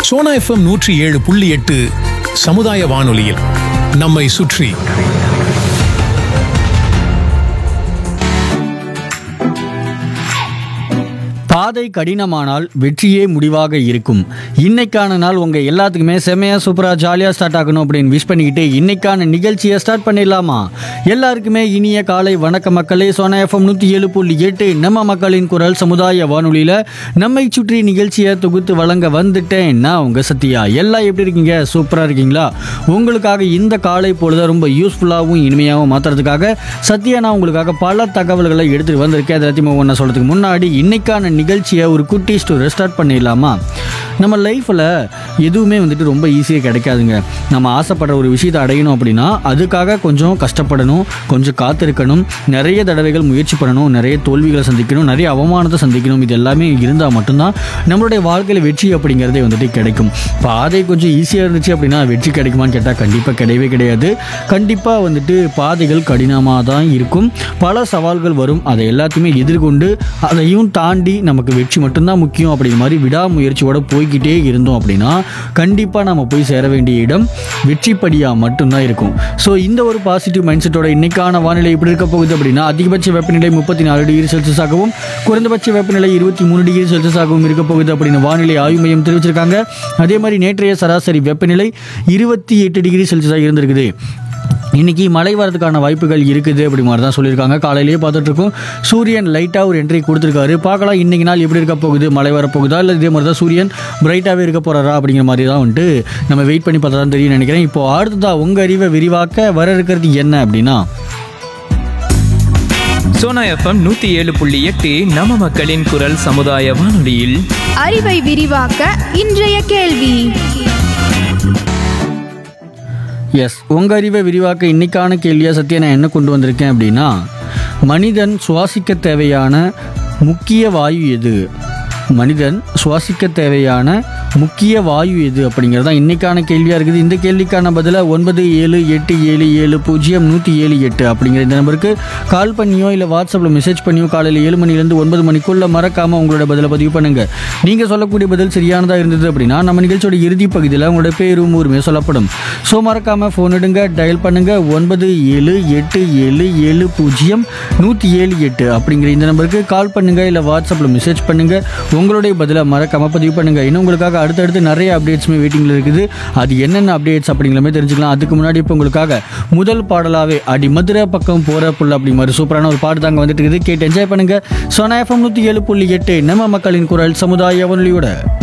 Sona FM நூற்றி ஏழு புள்ளி எட்டு சமுதாய வானொலியில் நம்மை சுற்றி பாதை கடினமானால் வெற்றியே முடிவாக இருக்கும் இன்னைக்கான நாள் உங்க எல்லாத்துக்குமே செமையா சூப்பரா ஜாலியா ஸ்டார்ட் ஆகணும் அப்படின்னு விஷ் பண்ணிக்கிட்டு இன்னைக்கான நிகழ்ச்சியை ஸ்டார்ட் பண்ணிடலாமா எல்லாருக்குமே இனிய காலை வணக்க மக்களே சோனா எஃப்எம் நூத்தி ஏழு புள்ளி எட்டு நம்ம மக்களின் குரல் சமுதாய வானொலியில நம்மை சுற்றி நிகழ்ச்சியை தொகுத்து வழங்க வந்துட்டேன் நான் உங்க சத்யா எல்லாம் எப்படி இருக்கீங்க சூப்பரா இருக்கீங்களா உங்களுக்காக இந்த காலை பொழுத ரொம்ப யூஸ்ஃபுல்லாகவும் இனிமையாகவும் மாத்துறதுக்காக சத்யா நான் உங்களுக்காக பல தகவல்களை எடுத்துட்டு வந்திருக்கேன் அதை எல்லாத்தையும் ஒன்று சொல்றதுக்கு முன்னாடி இன்னைக்கான நிகழ்ச்சியை ஒரு குட்டி ஸ்டோரி ஸ்டார்ட் பண்ணிடலாமா நம்ம லைஃப்பில் எதுவுமே வந்துட்டு ரொம்ப ஈஸியாக கிடைக்காதுங்க நம்ம ஆசைப்படுற ஒரு விஷயத்தை அடையணும் அப்படின்னா அதுக்காக கொஞ்சம் கஷ்டப்படணும் கொஞ்சம் காத்திருக்கணும் நிறைய தடவைகள் முயற்சி பண்ணணும் நிறைய தோல்விகளை சந்திக்கணும் நிறைய அவமானத்தை சந்திக்கணும் இது எல்லாமே இருந்தால் மட்டும்தான் நம்மளுடைய வாழ்க்கையில் வெற்றி அப்படிங்கிறதே வந்துட்டு கிடைக்கும் பாதை கொஞ்சம் ஈஸியாக இருந்துச்சு அப்படின்னா வெற்றி கிடைக்குமான்னு கேட்டால் கண்டிப்பாக கிடையவே கிடையாது கண்டிப்பாக வந்துட்டு பாதைகள் கடினமாக தான் இருக்கும் பல சவால்கள் வரும் அதை எல்லாத்தையுமே எதிர்கொண்டு அதையும் தாண்டி நமக்கு வெற்றி மட்டும்தான் முக்கியம் அப்படிங்கிற மாதிரி விடாமுயற்சியோட போய்கிட்டே இருந்தோம் அப்படின்னா கண்டிப்பாக நம்ம போய் சேர வேண்டிய இடம் வெற்றிப்படியாக மட்டும்தான் இருக்கும் ஸோ இந்த ஒரு பாசிட்டிவ் மைண்ட் செட்டோட இன்னைக்கான வானிலை எப்படி இருக்க போகுது அப்படின்னா அதிகபட்ச வெப்பநிலை முப்பத்தி நாலு டிகிரி செல்சியஸாகவும் குறைந்தபட்ச வெப்பநிலை இருபத்தி மூணு டிகிரி செல்சியஸாகவும் இருக்க போகுது அப்படின்னு வானிலை ஆய்வு மையம் தெரிவிச்சிருக்காங்க அதே மாதிரி நேற்றைய சராசரி வெப்பநிலை இருபத்தி எட்டு டிகிரி செல்சியஸாக இருந்திருக்குது இன்னைக்கு மழை வரதுக்கான வாய்ப்புகள் இருக்குது அப்படி மாதிரி தான் சொல்லியிருக்காங்க காலையிலேயே பார்த்துட்டு இருக்கோம் சூரியன் லைட்டாக ஒரு என்ட்ரி கொடுத்துருக்காரு பார்க்கலாம் இன்னைக்கு நாள் எப்படி இருக்க போகுது மழை வரப்போகுதா இல்லை இதே மாதிரி தான் சூரியன் பிரைட்டாகவே இருக்க போறாரா அப்படிங்கிற மாதிரி தான் வந்துட்டு நம்ம வெயிட் பண்ணி பார்த்தா தான் தெரியும் நினைக்கிறேன் இப்போ அடுத்ததா உங்கள் அறிவை விரிவாக்க வர இருக்கிறது என்ன அப்படின்னா சோனா எஃப்எம் நூத்தி ஏழு புள்ளி எட்டு நம்ம மக்களின் குரல் சமுதாய வானொலியில் அறிவை விரிவாக்க இன்றைய கேள்வி எஸ் உங்கள் அறிவை விரிவாக்க இன்னைக்கான கேள்வியாக சத்தியா நான் என்ன கொண்டு வந்திருக்கேன் அப்படின்னா மனிதன் சுவாசிக்க தேவையான முக்கிய வாயு எது மனிதன் சுவாசிக்க தேவையான முக்கிய வாயு எது அப்படிங்கிறது தான் இன்னைக்கான கேள்வியாக இருக்குது இந்த கேள்விக்கான பதிலை ஒன்பது ஏழு எட்டு ஏழு ஏழு பூஜ்ஜியம் நூற்றி ஏழு எட்டு அப்படிங்கிற இந்த நம்பருக்கு கால் பண்ணியோ இல்லை வாட்ஸ்அப்பில் மெசேஜ் பண்ணியோ காலையில் ஏழு மணிலேருந்து ஒன்பது மணிக்குள்ளே மறக்காமல் உங்களோட பதிலை பதிவு பண்ணுங்கள் நீங்கள் சொல்லக்கூடிய பதில் சரியானதாக இருந்தது அப்படின்னா நம்ம நிகழ்ச்சியோட இறுதி பகுதியில் உங்களோட பேரும் ஊருமே சொல்லப்படும் ஸோ மறக்காமல் ஃபோன் எடுங்க டயல் பண்ணுங்கள் ஒன்பது ஏழு எட்டு ஏழு ஏழு பூஜ்ஜியம் நூற்றி ஏழு எட்டு அப்படிங்கிற இந்த நம்பருக்கு கால் பண்ணுங்கள் இல்லை வாட்ஸ்அப்பில் மெசேஜ் பண்ணுங்கள் உங்களுடைய பதிலை மறக்காமல் பதிவு பண்ணுங்கள் இன்னும் உங்களுக்காக அடுத்தடுத்து நிறைய அப்டேட்ஸுமே வெயிட்டிங்கில் இருக்குது அது என்னென்ன அப்டேட்ஸ் அப்படிங்கிறமே தெரிஞ்சுக்கலாம் அதுக்கு முன்னாடி இப்போ உங்களுக்காக முதல் பாடலாவே அடி மதுரை பக்கம் போகிற புள்ள அப்படி மாதிரி சூப்பரான ஒரு பாட்டு தாங்க வந்துட்டு இருக்குது கேட்டு என்ஜாய் பண்ணுங்கள் சோனா எஃப்எம் நூற்றி ஏழு புள்ளி எட்டு நம்ம மக்களின் குரல் சமுதாய வானொலியோட